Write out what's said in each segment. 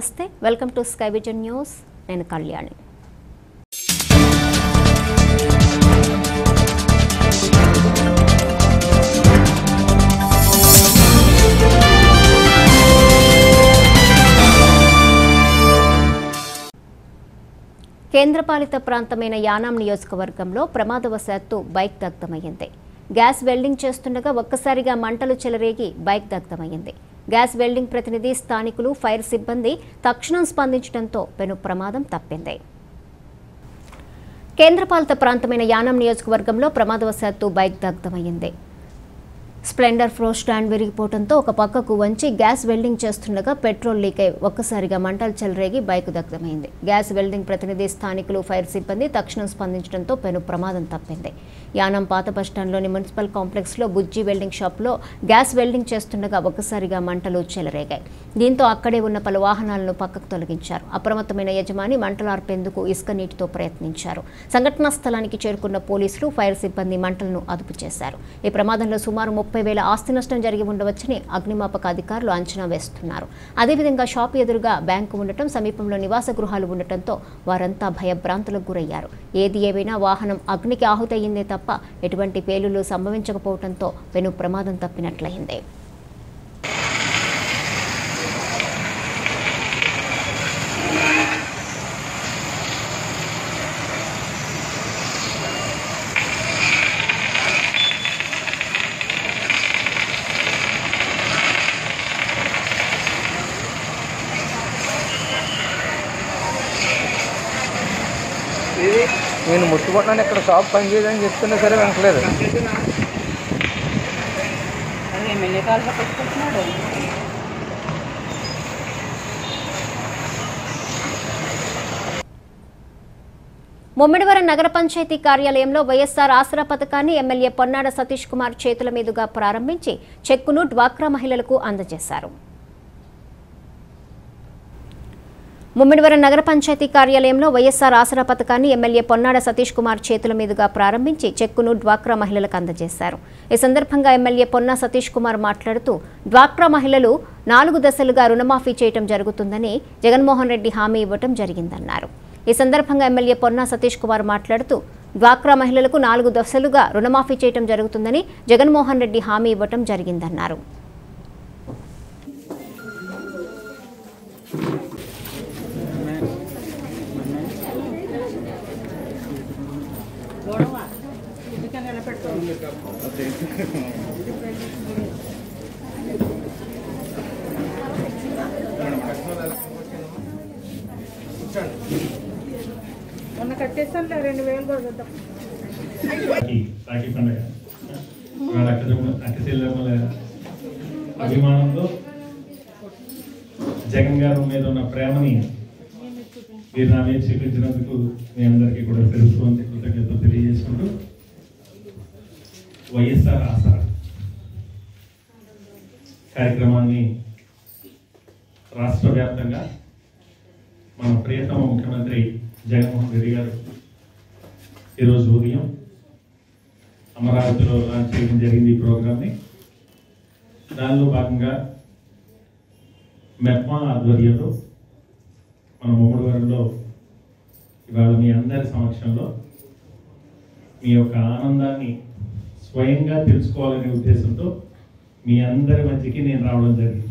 నమస్తే welcome to sky vision news నేను కళ్యాణి కేంద్రపాలిత ప్రాంతమైన యానాం నియోజకవర్గంలో ప్రమాదవశాత్తు బైక్ దగ్ధమయ్యింది గ్యాస్ వెల్డింగ్ చేస్తుండగా ఒక్కసారిగా మంటలు చెలరేగి బైక్ దగ్ధమయ్యింది గ్యాస్ వెల్డింగ్ ప్రతినిధి స్థానికులు ఫైర్ సిబ్బంది తక్షణం స్పందించడంతో పెను ప్రమాదం తప్పింది కేంద్రపాలిత ప్రాంతమైన యానం నియోజకవర్గంలో ప్రమాదవశాత్తు బైక్ దగ్ధమయ్యింది స్ప్లెండర్ ఫ్లో స్టాండ్ విరిగిపోవడంతో ఒక పక్కకు వంచి గ్యాస్ వెల్డింగ్ చేస్తుండగా పెట్రోల్ లీక్ అయి ఒక్కసారిగా మంటలు చెలరేగి బైక్ దగ్ధమైంది గ్యాస్ వెల్డింగ్ ప్రతినిధి స్థానికులు ఫైర్ సిబ్బంది తక్షణం స్పందించడంతో పెను ప్రమాదం తప్పింది యానం పాత బస్టాండ్లోని మున్సిపల్ కాంప్లెక్స్లో బుజ్జి వెల్డింగ్ షాప్లో గ్యాస్ వెల్డింగ్ చేస్తుండగా ఒక్కసారిగా మంటలు చెలరేగాయి దీంతో అక్కడే ఉన్న పలు వాహనాలను పక్కకు తొలగించారు అప్రమత్తమైన యజమాని మంటలు ఆర్పేందుకు ఇసుక నీటితో ప్రయత్నించారు సంఘటనా స్థలానికి చేరుకున్న పోలీసులు ఫైర్ సిబ్బంది మంటలను అదుపు చేశారు ఈ ప్రమాదంలో సుమారు ముప్పై వేల ఆస్తి నష్టం జరిగి ఉండవచ్చని అగ్నిమాపక అధికారులు అంచనా వేస్తున్నారు అదేవిధంగా షాపు ఎదురుగా బ్యాంకు ఉండటం సమీపంలో నివాస గృహాలు ఉండటంతో వారంతా భయభ్రాంతులకు గురయ్యారు ఏది ఏమైనా వాహనం అగ్నికి ఆహుతయ్యిందే తప్ప ఎటువంటి పేలులు సంభవించకపోవడంతో పెను ప్రమాదం తప్పినట్లయింది నేను ముట్టుకుంటున్నాను ఇక్కడ షాప్ పని చేయదని చెప్తున్నా సరే వెనకలేదు అదే ఎమ్మెల్యే కాలు పట్టుకుంటున్నాడు ముమ్మిడివరం నగర పంచాయతీ కార్యాలయంలో వైఎస్ఆర్ ఆసరా పథకాన్ని ఎమ్మెల్యే పొన్నాడ సతీష్ కుమార్ చేతుల మీదుగా ప్రారంభించి చెక్కును డ్వాక్రా మహిళలకు అందజేశారు ముమ్మిడివరం నగర పంచాయతీ కార్యాలయంలో వైఎస్ఆర్ ఆసరా పథకాన్ని ఎమ్మెల్యే పొన్నాడ సతీష్ కుమార్ చేతుల మీదుగా ప్రారంభించి చెక్కును డ్వాక్రా మహిళలకు అందజేశారు ఈ సందర్భంగా ఎమ్మెల్యే పొన్నా సతీష్ కుమార్ మాట్లాడుతూ డ్వాక్రా మహిళలు నాలుగు దశలుగా రుణమాఫీ చేయటం జరుగుతుందని జగన్మోహన్ రెడ్డి హామీ ఇవ్వటం జరిగిందన్నారు ఈ సందర్భంగా ఎమ్మెల్యే పొన్నా సతీష్ కుమార్ మాట్లాడుతూ డ్వాక్రా మహిళలకు నాలుగు దశలుగా రుణమాఫీ చేయటం జరుగుతుందని జగన్మోహన్ రెడ్డి హామీ ఇవ్వటం జరిగిందన్నారు గొడవ ఎందుకని నిలబెట్టుకోండి మొన్న కట్టేస్తానులే రెండు వేలు కూడా చూద్దాం రాఖీ రాఖీ పండుగ వాళ్ళ అక్క అక్క చెల్లెమ్మల అభిమానంతో జగన్ గారి మీద ఉన్న ప్రేమని మీరు నా మీద చూపించినందుకు మీ అందరికీ కూడా తెలుసుకుంది కృతజ్ఞతలు తెలియజేసుకుంటూ వైఎస్ఆర్ ఆసరా కార్యక్రమాన్ని రాష్ట్ర వ్యాప్తంగా మన ప్రియతమ ముఖ్యమంత్రి జగన్మోహన్ రెడ్డి గారు ఈరోజు ఉదయం అమరావతిలో లాంచ్ చేయడం జరిగింది ఈ ప్రోగ్రామ్ని దానిలో భాగంగా మెప్మా ఆధ్వర్యంలో మన మూడువారంలో ఇవాళ మీ అందరి సమక్షంలో మీ యొక్క ఆనందాన్ని స్వయంగా తెలుసుకోవాలనే ఉద్దేశంతో మీ అందరి మధ్యకి నేను రావడం జరిగింది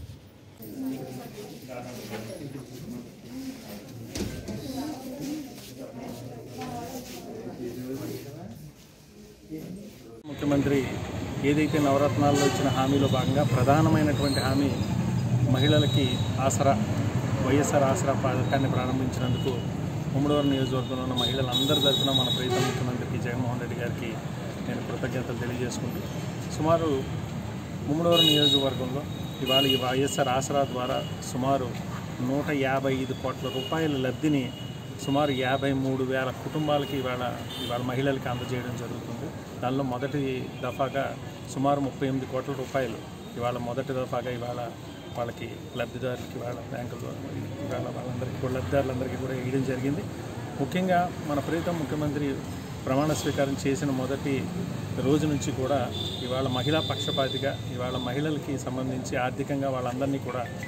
ముఖ్యమంత్రి ఏదైతే నవరత్నాల్లో ఇచ్చిన హామీలో భాగంగా ప్రధానమైనటువంటి హామీ మహిళలకి ఆసరా వైఎస్ఆర్ ఆసరా పథకాన్ని ప్రారంభించినందుకు ఉమ్మడివరం నియోజకవర్గంలో ఉన్న మహిళలందరి తరఫున మన ప్రీతం ముఖ్యమంత్రికి జగన్మోహన్ రెడ్డి గారికి నేను కృతజ్ఞతలు తెలియజేసుకుంటూ సుమారు ముమ్మడివరం నియోజకవర్గంలో ఇవాళ ఈ వైఎస్ఆర్ ఆసరా ద్వారా సుమారు నూట యాభై ఐదు కోట్ల రూపాయల లబ్ధిని సుమారు యాభై మూడు వేల కుటుంబాలకి ఇవాళ ఇవాళ మహిళలకి అందజేయడం జరుగుతుంది దానిలో మొదటి దఫాగా సుమారు ముప్పై ఎనిమిది కోట్ల రూపాయలు ఇవాళ మొదటి దఫాగా ఇవాళ వాళ్ళకి లబ్ధిదారులకి వాళ్ళ బ్యాంకుల్లో ఇవాళ వాళ్ళందరికీ కూడా లబ్ధిదారులందరికీ కూడా వేయడం జరిగింది ముఖ్యంగా మన ప్రీతం ముఖ్యమంత్రి ప్రమాణ స్వీకారం చేసిన మొదటి రోజు నుంచి కూడా ఇవాళ మహిళా పక్షపాతిగా ఇవాళ మహిళలకి సంబంధించి ఆర్థికంగా వాళ్ళందరినీ కూడా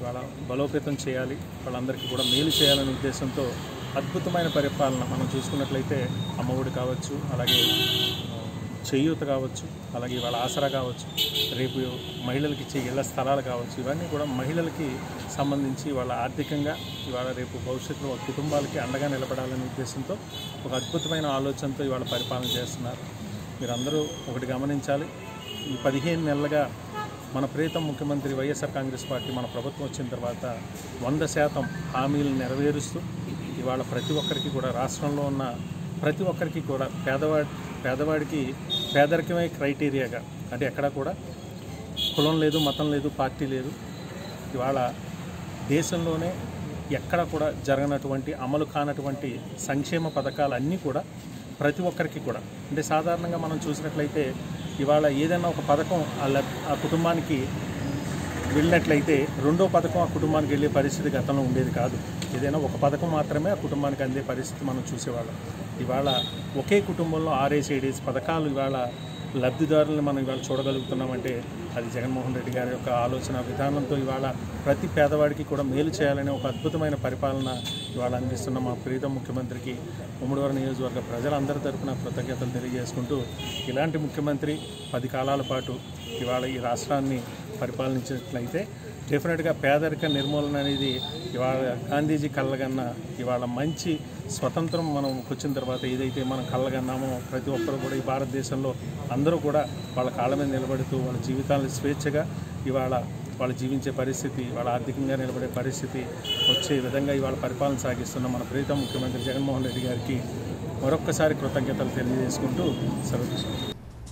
వాళ్ళ బలోపేతం చేయాలి వాళ్ళందరికీ కూడా మేలు చేయాలనే ఉద్దేశంతో అద్భుతమైన పరిపాలన మనం చూసుకున్నట్లయితే అమ్మఒడి కావచ్చు అలాగే చేయూత కావచ్చు అలాగే వాళ్ళ ఆసరా కావచ్చు రేపు మహిళలకి ఇచ్చే ఇళ్ల స్థలాలు కావచ్చు ఇవన్నీ కూడా మహిళలకి సంబంధించి వాళ్ళ ఆర్థికంగా ఇవాళ రేపు భవిష్యత్తులో వాళ్ళ కుటుంబాలకి అండగా నిలబడాలనే ఉద్దేశంతో ఒక అద్భుతమైన ఆలోచనతో ఇవాళ పరిపాలన చేస్తున్నారు మీరందరూ ఒకటి గమనించాలి ఈ పదిహేను నెలలుగా మన ప్రీతం ముఖ్యమంత్రి వైఎస్ఆర్ కాంగ్రెస్ పార్టీ మన ప్రభుత్వం వచ్చిన తర్వాత వంద శాతం హామీలు నెరవేరుస్తూ ఇవాళ ప్రతి ఒక్కరికి కూడా రాష్ట్రంలో ఉన్న ప్రతి ఒక్కరికి కూడా పేదవాడి పేదవాడికి పేదరికమే క్రైటీరియాగా అంటే ఎక్కడా కూడా కులం లేదు మతం లేదు పార్టీ లేదు ఇవాళ దేశంలోనే ఎక్కడ కూడా జరగనటువంటి అమలు కానటువంటి సంక్షేమ పథకాలన్నీ కూడా ప్రతి ఒక్కరికి కూడా అంటే సాధారణంగా మనం చూసినట్లయితే ఇవాళ ఏదైనా ఒక పథకం ఆ లబ్ ఆ కుటుంబానికి వెళ్ళినట్లయితే రెండో పథకం ఆ కుటుంబానికి వెళ్ళే పరిస్థితి గతంలో ఉండేది కాదు ఏదైనా ఒక పథకం మాత్రమే ఆ కుటుంబానికి అందే పరిస్థితి మనం చూసేవాళ్ళం ఇవాళ ఒకే కుటుంబంలో ఆర్ఏస్ ఏడేస్ పథకాలు ఇవాళ లబ్ధిదారులను మనం ఇవాళ చూడగలుగుతున్నామంటే అది జగన్మోహన్ రెడ్డి గారి యొక్క ఆలోచన విధానంతో ఇవాళ ప్రతి పేదవాడికి కూడా మేలు చేయాలనే ఒక అద్భుతమైన పరిపాలన ఇవాళ అందిస్తున్న మా ప్రీతం ముఖ్యమంత్రికి ఉమ్మడివారి నియోజకవర్గ ప్రజలందరి తరపున కృతజ్ఞతలు తెలియజేసుకుంటూ ఇలాంటి ముఖ్యమంత్రి పది కాలాల పాటు ఇవాళ ఈ రాష్ట్రాన్ని పరిపాలించినట్లయితే డెఫినెట్గా పేదరిక నిర్మూలన అనేది ఇవాళ గాంధీజీ కళ్ళగన్న ఇవాళ మంచి స్వతంత్రం మనం వచ్చిన తర్వాత ఏదైతే మనం కళ్ళగన్నామో ప్రతి ఒక్కరు కూడా ఈ భారతదేశంలో అందరూ కూడా వాళ్ళ కాళ్ళ మీద నిలబడుతూ వాళ్ళ జీవితాలను స్వేచ్ఛగా ఇవాళ వాళ్ళు జీవించే పరిస్థితి వాళ్ళ ఆర్థికంగా నిలబడే పరిస్థితి వచ్చే విధంగా ఇవాళ పరిపాలన సాగిస్తున్న మన ప్రీతం ముఖ్యమంత్రి జగన్మోహన్ రెడ్డి గారికి మరొక్కసారి కృతజ్ఞతలు తెలియజేసుకుంటూ సెలవు తీసుకుంటాను.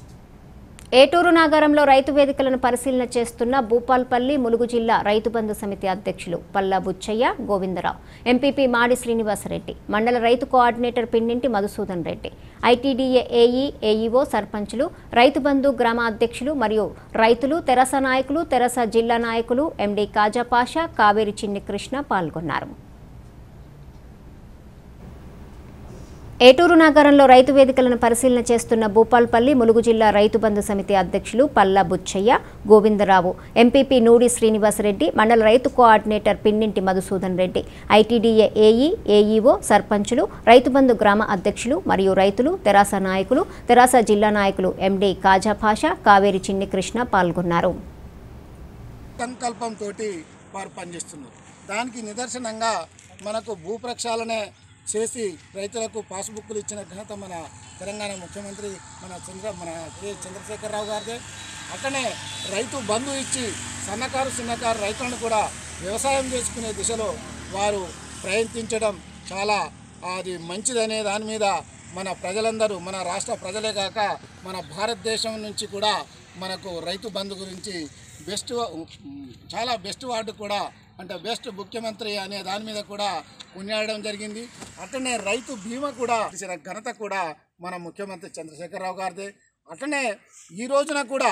ఏటూరు నాగారంలో రైతు వేదికలను పరిశీలన చేస్తున్న భూపాల్పల్లి ములుగు జిల్లా రైతు బంధు సమితి అధ్యక్షులు పల్లా బుచ్చయ్య గోవిందరావు ఎంపీపీ మాడి శ్రీనివాసరెడ్డి మండల రైతు coordinator Pinninti Madhusudan Reddy ITDA AE AEO సర్పంచులు రైతు బంధు గ్రామ అధ్యక్షులు మరియు రైతులు తెరస నాయకులు తెరస జిల్లా నాయకులు ఎండి కాజాపాషా కావేరి చిన్ని కృష్ణ పాల్గొన్నారు ఏటూరు నగరంలో రైతు వేదికలను పరిశీలన చేస్తున్న భూపాల్పల్లి ములుగు జిల్లా రైతు బంధు సమితి అధ్యక్షులు పల్లా బుచ్చయ్య గోవిందరావు ఎంపీపీ నూడి శ్రీనివాసరెడ్డి మండల రైతు coordinator Pinninti Madhusudan Reddy ITDA AE AEO సర్పంచులు రైతు బంధు గ్రామ అధ్యక్షులు మరియు రైతులు తెరాస నాయకులు తెరాస జిల్లా నాయకులు ఎండి కాజా భాష కావేరి చిన్ని కృష్ణ పాల్గొన్నారు సంకల్పంతో వారు పనిచేస్తున్నారు దానికి నిదర్శనంగా మనకు భూ ప్రక్షాళన చేసి రైతులకు పాస్బుక్లు ఇచ్చిన ఘనత మన తెలంగాణ ముఖ్యమంత్రి మన చంద్ర మన కె చంద్రశేఖరరావు గారిదే అట్లనే రైతు బంధు ఇచ్చి సన్నకారు చిన్నకారు రైతులను కూడా వ్యవసాయం చేసుకునే దిశలో వారు ప్రయత్నించడం చాలా అది మంచిదనే దాని మీద మన ప్రజలందరూ మన రాష్ట్ర ప్రజలే కాక మన భారతదేశం నుంచి కూడా మనకు రైతు బంధు గురించి బెస్ట్ చాలా బెస్ట్ వార్డు కూడా అంటే బెస్ట్ ముఖ్యమంత్రి అనే దాని మీద కూడా కొనియాడడం జరిగింది అట్లనే రైతు బీమా కూడా ఇచ్చిన ఘనత కూడా మన ముఖ్యమంత్రి చంద్రశేఖరరావు గారిదే అట్లనే ఈ రోజున కూడా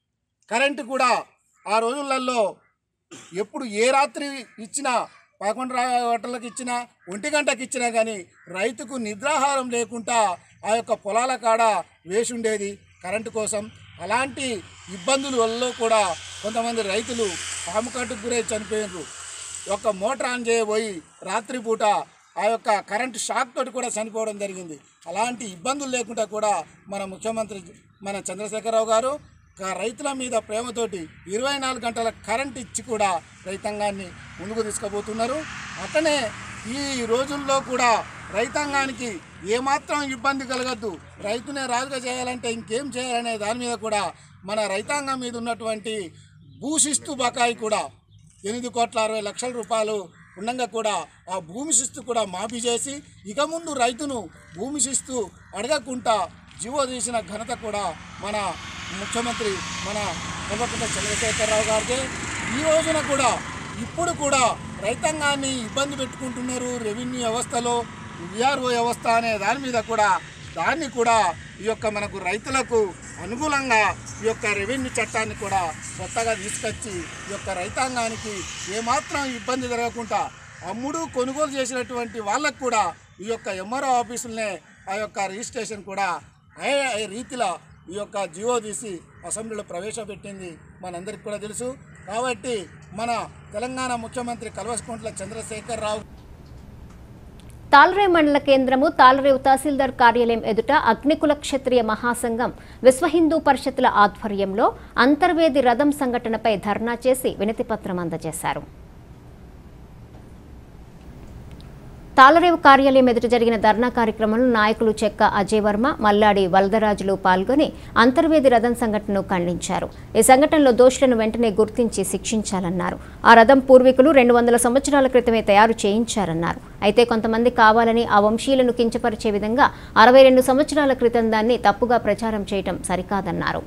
కరెంటు కూడా ఆ రోజులలో ఎప్పుడు ఏ రాత్రి ఇచ్చినా పదకొండు రా- గంటలకు ఇచ్చినా ఒంటి గంటకి ఇచ్చినా కానీ రైతుకు నిద్రాహారం లేకుండా ఆ యొక్క పొలాల కాడ వేసి ఉండేది కరెంటు కోసం అలాంటి ఇబ్బందుల వల్ల కూడా కొంతమంది రైతులు పాము కట్టుకు గురై చనిపోయినారు ఒక మోటార్ ఆన్ చేయబోయి రాత్రిపూట ఆ యొక్క కరెంటు షాక్ తోటి కూడా చనిపోవడం జరిగింది అలాంటి ఇబ్బందులు లేకుండా కూడా మన ముఖ్యమంత్రి మన చంద్రశేఖరరావు గారు క- రైతుల మీద ప్రేమతోటి ఇరవై నాలుగు గంటల కరెంట్ ఇచ్చి కూడా రైతాంగాన్ని ముందుకు తీసుకుపోతున్నారు అట్లనే ఈ రోజుల్లో కూడా రైతాంగానికి ఏమాత్రం ఇబ్బంది కలగద్దు రైతునే రాజుగా చేయాలంటే ఇంకేం చేయాలనే దాని మీద కూడా మన రైతాంగం మీద ఉన్నటువంటి భూశిస్తు బకాయి కూడా ఎనిమిది కోట్ల అరవై లక్షల రూపాయలు ఉండగా కూడా ఆ భూమి శిస్తు కూడా మాఫీ చేసి ఇక ముందు రైతును భూమి శిస్తు అడగకుండా జీవో తీసిన ఘనత కూడా మన ముఖ్యమంత్రి మన కల్వకుంట్ల చంద్రశేఖరరావు గారిదే ఈ రోజున కూడా ఇప్పుడు కూడా రైతాంగాన్ని ఇబ్బంది పెట్టుకుంటున్నారు రెవెన్యూ వ్యవస్థలో విఆర్ఓ వ్యవస్థ అనే దాని మీద కూడా దాన్ని కూడా ఈ యొక్క మనకు రైతులకు అనుకూలంగా ఈ యొక్క రెవెన్యూ చట్టాన్ని కూడా కొత్తగా తీసుకొచ్చి ఈ యొక్క రైతాంగానికి ఏమాత్రం ఇబ్బంది జరగకుండా అమ్ముడు కొనుగోలు చేసినటువంటి వాళ్ళకు కూడా ఈ యొక్క ఎంఆర్ఓ ఆఫీసులనే ఆ యొక్క రిజిస్ట్రేషన్ కూడా అయ్యే రీతిలో ఈ యొక్క జియో తీసి అసెంబ్లీలో ప్రవేశపెట్టింది మనందరికీ కూడా తెలుసు కాబట్టి మన తెలంగాణ ముఖ్యమంత్రి కల్వకుంట్ల చంద్రశేఖరరావు తాల్రేవ్ మండల కేంద్రము తాల్రేవ్ తహసీల్దార్ కార్యాలయం ఎదుట అగ్నికుల క్షత్రియ మహాసంఘం విశ్వ హిందూ పరిషత్తుల ఆధ్వర్యంలో అంతర్వేది రథం సంఘటనపై ధర్నా చేసి వినతిపత్రం అందజేశారు తాళరేవు కార్యాలయం ఎదుట జరిగిన ధర్నా కార్యక్రమంలో నాయకులు చెక్క అజయ్ వర్మ మల్లాడి వలదరాజులు పాల్గొని అంతర్వేది రథం సంఘటనను ఖండించారు ఈ సంఘటనలో దోషులను వెంటనే గుర్తించి శిక్షించాలన్నారు ఆ రథం పూర్వీకులు రెండు వందల సంవత్సరాల క్రితమే తయారు చేయించారన్నారు అయితే కొంతమంది కావాలని ఆ వంశీయులను కించపరిచే విధంగా అరవై రెండు సంవత్సరాల క్రితం దాన్ని తప్పుగా ప్రచారం చేయటం సరికాదన్నారు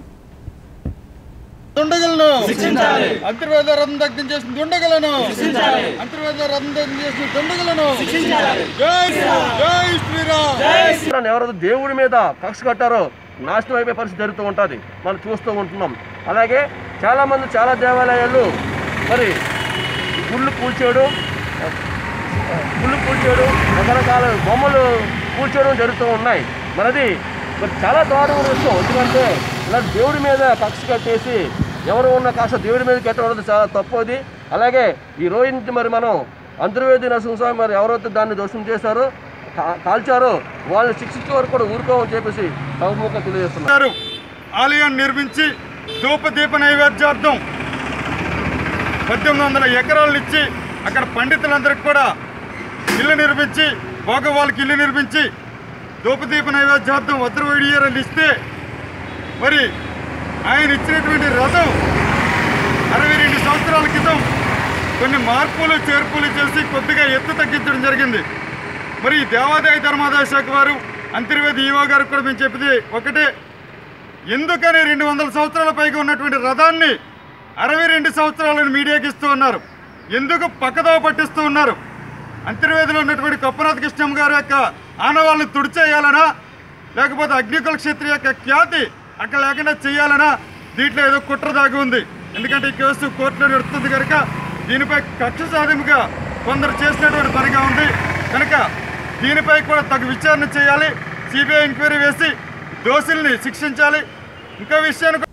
దుండగలను అంతర్వేద రథం దగ్ధం చేసిన దుండగలను అంతర్వేద రథం దగ్ధం చేసిన దుండగలను జై జై శ్రీరామ్ ఎవరైతే దేవుడి మీద కక్ష కట్టారో నాశనం అయిపోయే పరిస్థితి జరుగుతూ ఉంటుంది మనం చూస్తూ ఉంటున్నాం అలాగే చాలామంది చాలా దేవాలయాలు మరి గుళ్ళు కూల్చేయడం గుళ్ళు కూల్చేయడం రకరకాల బొమ్మలు కూల్చేయడం జరుగుతూ ఉన్నాయి మనది మరి చాలా దారుణమైన విషయం ఎందుకంటే ఇలా దేవుడి మీద కక్ష కట్టేసి ఎవరు ఉన్న కాస్త దేవుడి మీద కట్టడం చాలా తప్పు అది అలాగే ఈ రోజు నుంచి మరి మనం అంతర్వేది నరసింహస్వామి మరి ఎవరైతే దాన్ని దోషం చేశారో కా- కాల్చారో వాళ్ళని శిక్షించే వరకు కూడా ఊరుకోమని చెప్పేసి సభముఖంగా తెలియజేస్తున్నారు ఆలయాన్ని నిర్మించి ధూపదీప నైవేద్యార్థం పద్దెనిమిది వందల ఎకరాలను ఇచ్చి అక్కడ పండితులందరికీ కూడా ఇల్లు నిర్మించి భోగ వాళ్ళకి ఇల్లు నిర్మించి ధూపదీప నైవేద్యార్థం వద్ర వేడియరలు ఇస్తే మరి ఆయన ఇచ్చినటువంటి రథం అరవై రెండు సంవత్సరాల క్రితం కొన్ని మార్పులు చేర్పులు చేసి కొద్దిగా ఎత్తు తగ్గించడం జరిగింది మరి ఈ దేవాదాయ ధర్మాదాయ శాఖ వారు అంతర్వేది ఈవో గారికి కూడా మేము చెప్పేది ఒకటే ఎందుకని రెండు వందల సంవత్సరాల పైగా ఉన్నటువంటి రథాన్ని అరవై రెండు సంవత్సరాలను మీడియాకి ఇస్తూ ఉన్నారు ఎందుకు పక్కదో పట్టిస్తూ ఉన్నారు అంతర్వేదిలో ఉన్నటువంటి కప్పనాథ కృష్ణం గారి యొక్క ఆనవాళ్ళని తుడిచేయాలనా లేకపోతే అగ్నికుల క్షత్రియ యొక్క ఖ్యాతి అక్కడ లేకుండా చేయాలనా దీంట్లో ఏదో కుట్ర దాగి ఉంది ఎందుకంటే ఈ కేసు కోర్టులో నడుస్తుంది కనుక దీనిపై కక్ష సాధింపుగా కొందరు చేసినటువంటి పనిగా ఉంది కనుక దీనిపై కూడా తగు విచారణ చేయాలి సిబిఐ ఎంక్వైరీ వేసి దోషుల్ని శిక్షించాలి ఇంకో విషయాన్ని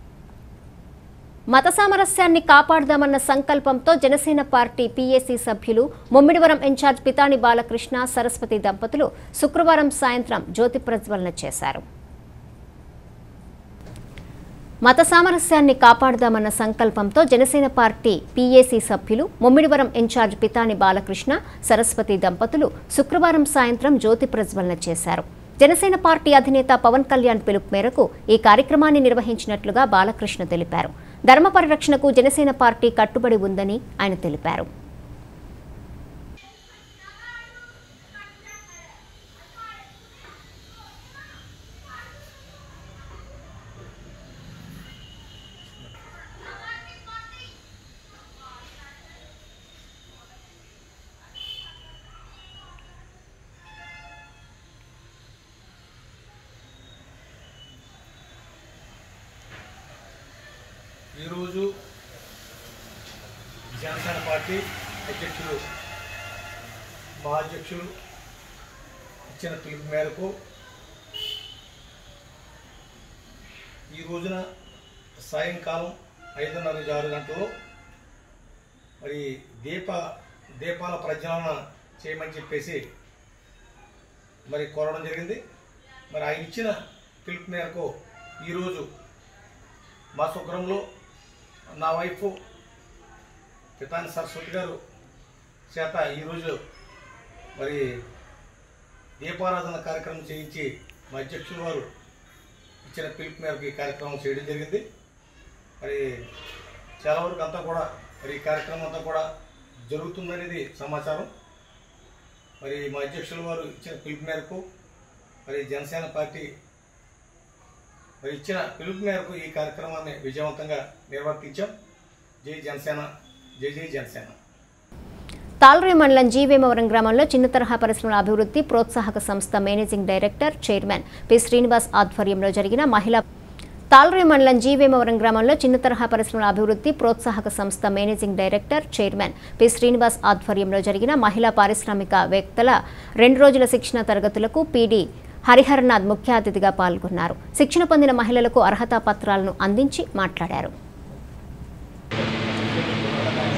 మత సామరస్యాన్ని కాపాడదామన్న సంకల్పంతో జనసేన పార్టీ పీఏసీ సభ్యులు ముమ్మిడివరం ఇన్ఛార్జ్ పితాని బాలకృష్ణ సరస్వతి దంపతులు శుక్రవారం సాయంత్రం జ్యోతి ప్రజ్వలన చేశారు మత సామరస్యాన్ని కాపాడదామన్న సంకల్పంతో జనసేన పార్టీ పీఏసీ సభ్యులు ముమ్మిడివరం ఇన్ఛార్జ్ పితాని బాలకృష్ణ సరస్వతి దంపతులు శుక్రవారం సాయంత్రం జ్యోతి ప్రజ్వలన చేశారు జనసేన పార్టీ అధినేత పవన్ కళ్యాణ్ పిలుపు మేరకు ఈ కార్యక్రమాన్ని నిర్వహించినట్లుగా బాలకృష్ణ తెలిపారు ధర్మ పరిరక్షణకు జనసేన పార్టీ కట్టుబడి ఉందని ఆయన తెలిపారు ఈరోజు జనసేన పార్టీ అధ్యక్షులు మా అధ్యక్షులు ఇచ్చిన పిలుపు మేరకు ఈ రోజున సాయంకాలం ఐదున్నర నుంచి ఆరు గంటల్లో మరి దీప దీపాల ప్రజ్వలన చేయమని చెప్పేసి మరి కోరడం జరిగింది మరి ఆయన ఇచ్చిన పిలుపు మేరకు ఈరోజు మా స్వగ్రంలో నా వైఫ్ పితాని సరస్వతి గారు చేత ఈరోజు మరి దీపారాధన కార్యక్రమం చేయించి మా అధ్యక్షుల వారు ఇచ్చిన పిలుపు మేరకు ఈ కార్యక్రమం చేయడం జరిగింది మరి చాలా వరకు అంతా కూడా మరి ఈ కార్యక్రమం అంతా కూడా జరుగుతుందనేది సమాచారం మరి మా అధ్యక్షుల వారు ఇచ్చిన పిలుపు మేరకు మరి జనసేన పార్టీ మరి ఇచ్చిన పిలుపు మేరకు ఈ కార్యక్రమాన్ని విజయవంతంగా నిర్వర్తించాం జై జనసేన జై జై జనసేన తాల్రే మండలం జీవేమవరం గ్రామంలో చిన్న తరహా పరిశ్రమల అభివృద్ధి ప్రోత్సాహక సంస్థ managing director chairman P Srinivas ఆధ్వర్యంలో జరిగిన మహిళా తాల్రే మండలం జీవేమవరం గ్రామంలో చిన్న తరహా పరిశ్రమల అభివృద్ధి ప్రోత్సాహక సంస్థ managing director chairman P Srinivas ఆధ్వర్యంలో జరిగిన మహిళా పారిశ్రామికవేత్తల రెండు రోజుల శిక్షణ తరగతులకు పీడీ హరిహరనాథ్ ముఖ్య అతిథిగా పాల్గొన్నారు శిక్షణ పొందిన మహిళలకు అర్హతా పత్రాలను అందించి మాట్లాడారు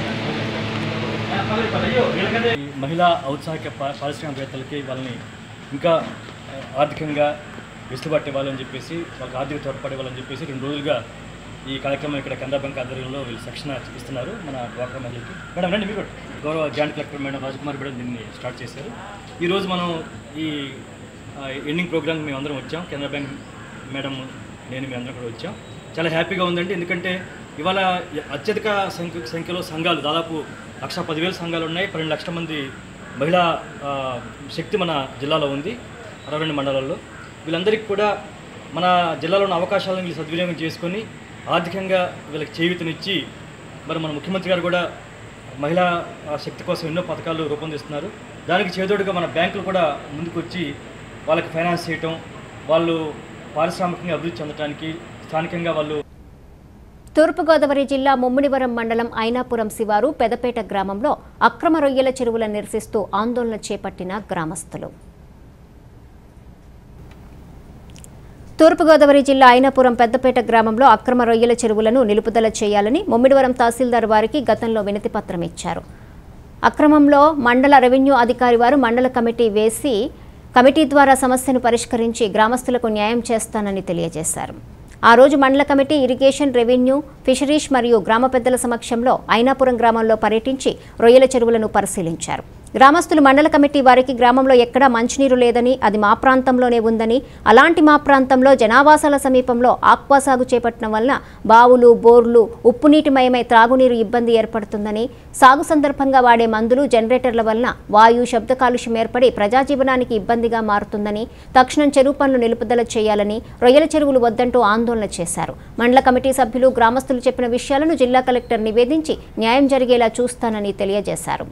ఈ మహిళా ఔత్సాహిక పా- పారిశ్రామికవేత్తలకి వాళ్ళని ఇంకా ఆ, ఆర్థికంగా వెసులుబాటు ఇవ్వాలని చెప్పేసి వాళ్ళకి ఆర్థిక తోడ్పాటు ఇవ్వాలని చెప్పేసి రెండు రోజులుగా ఈ కార్యక్రమం ఇక్కడ కెనరా బ్యాంక్ ఆధ్వర్యంలో వీళ్ళు శిక్షణ ఇస్తున్నారు మన డ్వాక్రా మహిళలకి మేడం రండి మీరు కూడా గౌరవ జాయింట్ కలెక్టర్ మేడం రాజకుమార్ కూడా దీన్ని స్టార్ట్ చేశారు ఈరోజు మనం ఈ ఎండింగ్ ప్రోగ్రామ్ మేము అందరం వచ్చాం కెనరా బ్యాంక్ మేడం నేను మీ అందరం కూడా వచ్చాం చాలా హ్యాపీగా ఉందండి ఎందుకంటే ఇవాళ అత్యధిక సంఖ్య సంఖ్యలో సంఘాలు దాదాపు లక్ష పదివేల సంఘాలు ఉన్నాయి పన్నెండు లక్షల మంది మహిళా ఆ, శక్తి మన జిల్లాలో ఉంది అరవై రెండు మండలాల్లో వీళ్ళందరికీ కూడా మన జిల్లాలో ఉన్న అవకాశాలను వీళ్ళు సద్వినియోగం చేసుకొని ఆర్థికంగా వీళ్ళకి చేయూతనిచ్చి మరి మన ముఖ్యమంత్రి గారు కూడా మహిళా ఆ, శక్తి కోసం ఎన్నో పథకాలు రూపొందిస్తున్నారు దానికి చేదోడుగా మన బ్యాంకులు కూడా ముందుకు వచ్చి వాళ్ళకి ఫైనాన్స్ చేయటం వాళ్ళు పారిశ్రామికంగా అభివృద్ధి చెందడానికి స్థానికంగా వాళ్ళు తూర్పుగోదావరి జిల్లా ముమ్మిడివరం మండలం ఐనాపురం శివారు పెదపేట గ్రామంలో అక్రమ రొయ్యల చెరువులను నిరసిస్తూ ఆందోళన చేపట్టిన గ్రామస్తులు తూర్పుగోదావరి జిల్లా ఐనాపురం పెద్దపేట గ్రామంలో అక్రమ రొయ్యల చెరువులను నిలుపుదల చేయాలని ముమ్మిడివరం తహసీల్దార్ వారికి గతంలో వినతి పత్రం ఇచ్చారు అక్రమంలో మండల రెవెన్యూ అధికారి వారు మండల కమిటీ వేసి కమిటీ ద్వారా సమస్యను పరిష్కరించి గ్రామస్తులకు న్యాయం చేస్తానని తెలియజేశారు ఆ రోజు మండల కమిటీ ఇరిగేషన్ రెవెన్యూ ఫిషరీస్ మరియు గ్రామ పెద్దల సమక్షంలో ఐనాపురం గ్రామంలో పర్యటించి రొయ్యల చెరువులను పరిశీలించారు గ్రామస్తులు మండల కమిటీ వారికి గ్రామంలో ఎక్కడా మంచినీరు లేదని అది మా ప్రాంతంలోనే ఉందని అలాంటి మా ప్రాంతంలో జనావాసాల సమీపంలో ఆక్వా సాగు చేపట్టడం వలన బావులు బోర్లు ఉప్పునీటిమయమై త్రాగునీరు ఇబ్బంది ఏర్పడుతుందని సాగు సందర్భంగా వాడే మందులు జనరేటర్ల వలన వాయు శబ్ద కాలుష్యం ఏర్పడి ప్రజాజీవనానికి ఇబ్బందిగా మారుతుందని తక్షణం చెరువు పనులు నిలుపుదల చేయాలని రొయ్యల చెరువులు వద్దంటూ ఆందోళన చేశారు మండల కమిటీ సభ్యులు గ్రామస్తులు చెప్పిన విషయాలను జిల్లా కలెక్టర్ నివేదించి న్యాయం జరిగేలా చూస్తానని తెలియజేశారు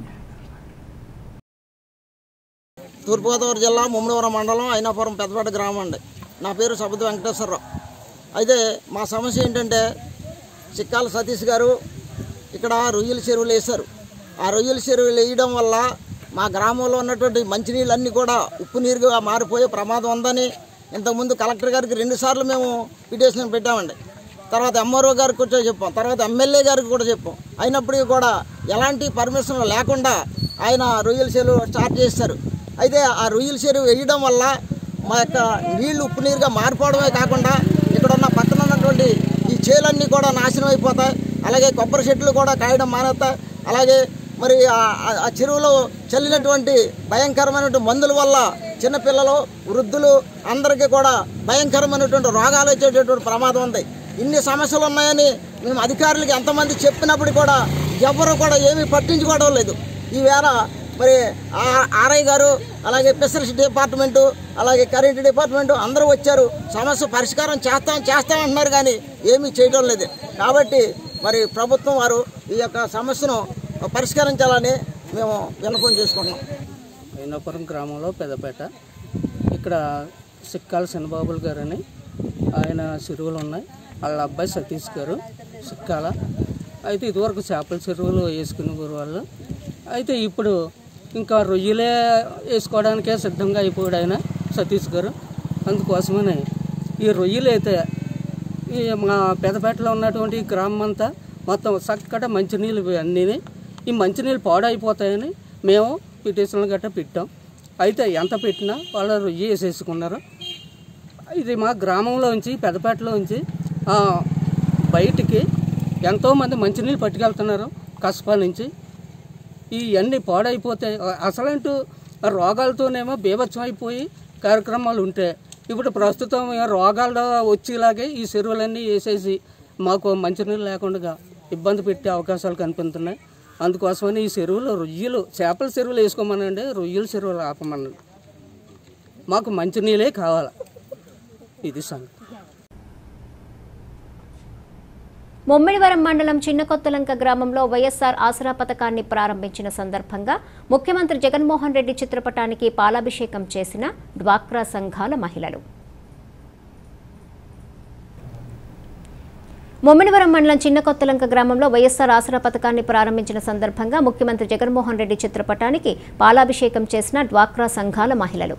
తూర్పుగోదావరి జిల్లా ముమ్మడివరం మండలం అయినాపురం పెద్దపేట గ్రామం అండి నా పేరు సబుద్ది వెంకటేశ్వరరావు అయితే మా సమస్య ఏంటంటే చిక్కాల సతీష్ గారు ఇక్కడ రొయ్యల చెరువులు వేశారు ఆ రొయ్యల చెరువులు వేయడం వల్ల మా గ్రామంలో ఉన్నటువంటి మంచినీళ్ళన్నీ కూడా ఉప్పు నీరుగా మారిపోయే ప్రమాదం ఉందని ఇంతకుముందు కలెక్టర్ గారికి రెండుసార్లు మేము పిటిషన్ పెట్టామండి తర్వాత ఎంఆర్ఓ గారికి కూడా చెప్పాం తర్వాత ఎమ్మెల్యే గారికి కూడా చెప్పాం అయినప్పటికీ కూడా ఎలాంటి పర్మిషన్ లేకుండా ఆయన రొయ్యల చెరువు స్టార్ట్ చేశారు అయితే ఆ రొయ్యల చెరువు వేయడం వల్ల మా యొక్క నీళ్లు ఉప్పు నీరుగా మారిపోవడమే కాకుండా ఇక్కడ ఉన్న పక్కన ఉన్నటువంటి ఈ చేలన్నీ కూడా నాశనం అయిపోతాయి అలాగే కొబ్బరి చెట్లు కూడా కాయడం మానేస్తాయి అలాగే మరి ఆ- ఆ- ఆ చెరువులో చల్లినటువంటి భయంకరమైనటువంటి మందుల వల్ల చిన్నపిల్లలు వృద్ధులు అందరికీ కూడా భయంకరమైనటువంటి రోగాలు వచ్చేటటువంటి ప్రమాదం ఉంది ఇన్ని సమస్యలు ఉన్నాయని మేము అధికారులకి ఎంతమంది చెప్పినప్పుడు కూడా ఎవరు కూడా ఏమీ పట్టించుకోవడం లేదు ఈవేళ మరి ఆ- ఆర్ఐ గారు అలాగే ఫిషరీస్ డిపార్ట్మెంటు అలాగే కరెంట్ డిపార్ట్మెంటు అందరూ వచ్చారు సమస్య పరిష్కారం చేస్తాం చేస్తాం అంటున్నారు కానీ ఏమీ చేయడం లేదు కాబట్టి మరి ప్రభుత్వం వారు ఈ యొక్క సమస్యను పరిష్కరించాలని మేము విన్నపం చేసుకుంటున్నాం అయినాపురం గ్రామంలో పెద్దపేట ఇక్కడ సిక్కాల శనబాబులు గారని ఆయన చెరువులు ఉన్నాయి వాళ్ళ అబ్బాయి సతీష్ గారు సిక్కాల అయితే ఇదివరకు చేపల చెరువులు వేసుకునేవారు వాళ్ళు అయితే ఇప్పుడు ఇంకా రొయ్యలే వేసుకోవడానికే సిద్ధంగా అయిపోయాడు ఆయన సతీష్ గారు అందుకోసమని ఈ రొయ్యలు అయితే ఈ మా పెదపేటలో ఉన్నటువంటి ఈ గ్రామం అంతా మొత్తం చక్కట మంచినీళ్ళు అన్నీ ఈ మంచినీళ్ళు పాడైపోతాయని మేము పిటిషన్లు గట్రా పెట్టాం అయితే ఎంత పెట్టినా వాళ్ళు రొయ్యి వేసేసుకున్నారు ఇది మా గ్రామంలోంచి పెదపేటలోంచి ఆ, బయటికి ఎంతోమంది మంచినీళ్ళు పట్టుకెళ్తున్నారు కసపా నుంచి ఇవన్నీ పాడైపోతే అసలంటూ రోగాలతోనేమో బీభత్సం అయిపోయి కార్యక్రమాలు ఉంటే ఇప్పుడు ప్రస్తుతం ఈ రోగాలు వచ్చేలాగే ఈ చెరువులన్నీ వేసేసి మాకు మంచినీళ్ళు లేకుండా ఇబ్బంది పెట్టే అవకాశాలు కనిపిస్తున్నాయి అందుకోసమని ఈ చెరువులో రొయ్యలు చేపల చెరువులు వేసుకోమనండి రొయ్యల చెరువులు ఆపమనండి మాకు మంచినీళ్ళే కావాలి ఇది సంగతి ముమ్మిడివరం మండలం చిన్నకొత్తలంక గ్రామంలో వైఎస్ఆర్ ఆసరా పథకాన్ని ప్రారంభించిన సందర్భంగా ముఖ్యమంత్రి జగన్మోహన్ రెడ్డి చిత్రపటానికి పాలాభిషేకం చేసిన డ్వాక్రా సంఘాల మహిళలు ముమ్మిడివరం మండలం చిన్నకొత్తలంక గ్రామంలో వైఎస్ఆర్ ఆసరా పథకాన్ని ప్రారంభించిన సందర్భంగా ముఖ్యమంత్రి జగన్మోహన్ రెడ్డి చిత్రపటానికి పాలాభిషేకం చేసిన డ్వాక్రా సంఘాల మహిళలు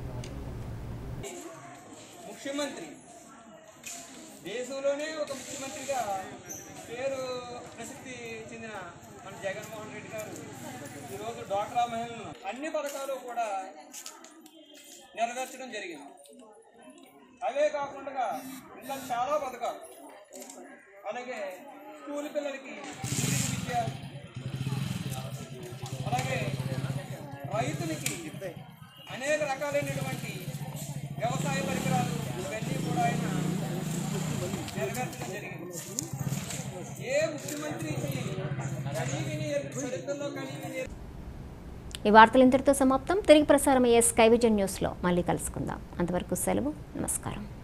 ముఖ్యమంత్రి దేశంలోనే ఒక ముఖ్యమంత్రిగా పేరు ప్రసిద్ధి చెందిన మన జగన్మోహన్ రెడ్డి గారు డ్వాక్రా మహిళలను అన్ని పథకాలు కూడా నెరవేర్చడం జరిగింది అవే కాకుండా ఇంకా చాలా పథకాలు అలాగే స్కూల్ పిల్లలకి ఇంటికి విద్య అలాగే రైతులకి అనేక రకాలైనటువంటి వ్యవసాయ పరికరాలు ఇవన్నీ కూడా ఆయన నెరవేర్చడం జరిగింది ఏ ముఖ్యమంత్రికి కనీవిని చరిత్రలో కనీవిని ఈ వార్తలు ఇంతటితో సమాప్తం తిరిగి ప్రసారం అయ్యే స్కై విజన్ న్యూస్లో మళ్ళీ కలుసుకుందాం అంతవరకు సెలవు నమస్కారం